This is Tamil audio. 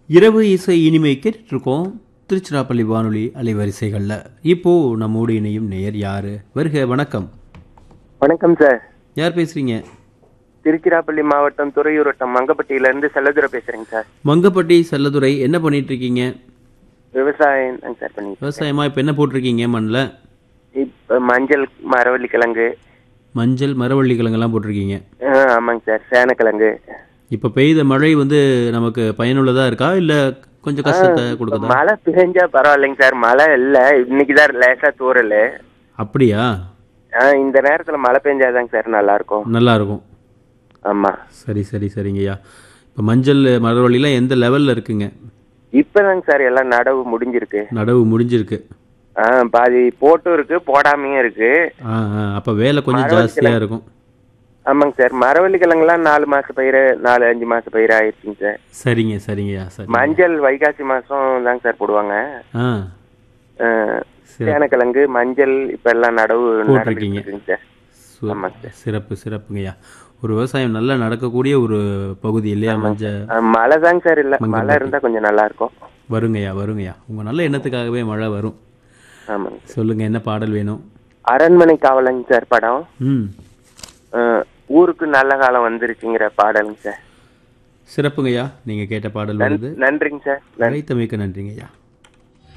இரவு இசை இனிமை கேட்டுட்ருக்கோம் திருச்சிராப்பள்ளி வானொலி அலைவரிசைகளில் இப்போது நம்மோடு இணையும் நேயர் யார் வருக வணக்கம் வணக்கம் சார் யார் பேசுகிறீங்க திருச்சிராப்பள்ளி மாவட்டம் துறையூர் வட்டம் மங்கப்பட்டியில இருந்து செல்லதுரை பேசுறேங்க சார் மங்கப்பட்டி செல்லதுரை என்ன பண்ணிட்டு இருக்கீங்க விவசாயம் தாங்க சார் பண்ணி விவசாயமா இப்போ என்ன போட்டிருக்கீங்க மண்ணில் இப்ப மஞ்சள் மரவள்ளி கிழங்கு மஞ்சள் மரவள்ளி கிழங்கெல்லாம் போட்டிருக்கீங்க ஆ, ஆமாங்க சார் சேனக்கிழங்கு இப்போ பெய்த மழை வந்து நமக்கு பயனுள்ளதாக இருக்கா இல்லை கொஞ்சம் கஷ்டத்தை கொடுக்குதா மழை பெஞ்சா பரவாயில்லைங்க சார் மழை இல்ல இன்னைக்குதான் லேசா தூரல் அப்படியா ஆ, இந்த நேரத்துல மழை பெஞ்சாதாங்க சார் நல்லா இருக்கும் நல்லா இருக்கும் ஆமா சரி சரி சரிங்கய்யா இப்போ மஞ்சள் மரவள்ளிலாம் எந்த லெவலில் இருக்குங்க இப்பதாங்க சார் எல்லாம் நடவு முடிஞ்சிருக்கு நடவு முடிஞ்சிருக்கு ஆ, பாதி போட்டும் இருக்கு போடாமையும் இருக்கு ஆ ஆ அப்போ வேலை கொஞ்சம் மரவள்ளி ஜாஸ்தியாக இருக்கும் ஆமாங்க சார் மரவள்ளி கிழங்குலாம் நாலு மாச பயிர் நாலு அஞ்சு மாச பயிர் ஆயிடுச்சுங்க சார் சரிங்க சரிங்கய்யா சரி மஞ்சள் வைகாசி மாசம் தாங்க சார் போடுவாங்க ஆ அஹ், சிறப்பு. சேனக்கிழங்கு மஞ்சள் இப்ப எல்லாம் நடவு போட்டிருக்கீங்க. நடந்துட்டு இருக்குங்க சார் சு- ஆமாங்க சார். சிறப்பு சிறப்புங்கய்யா ஒரு விவசாயம் நல்லா நடக்கக்கூடிய ஒரு பகுதி இல்லையா மஞ்சள் அஹ், மழை தாங்க சார் இல்ல மங்கம்பட்டி. மழை இருந்தா கொஞ்சம் நல்லா இருக்கும் வருங்கய்யா வருங்கய்யா உங்கள் நல்ல எண்ணத்துக்காகவே மழை வரும் ஆமாங்க சொல்லுங்க என்ன பாடல் வேணும் அரண்மனை காவலங்க சார் படம் ம் அஹ், ஊருக்கு நல்ல காலம் வந்துருச்சுங்கிற பாடலுங்க சார் சிறப்புங்கய்யா நீங்கள் கேட்ட பாடல் நன்- வருது நன்றிங்க சார் நன்றி அழைத்தமைக்கு நன்றிங்கய்யா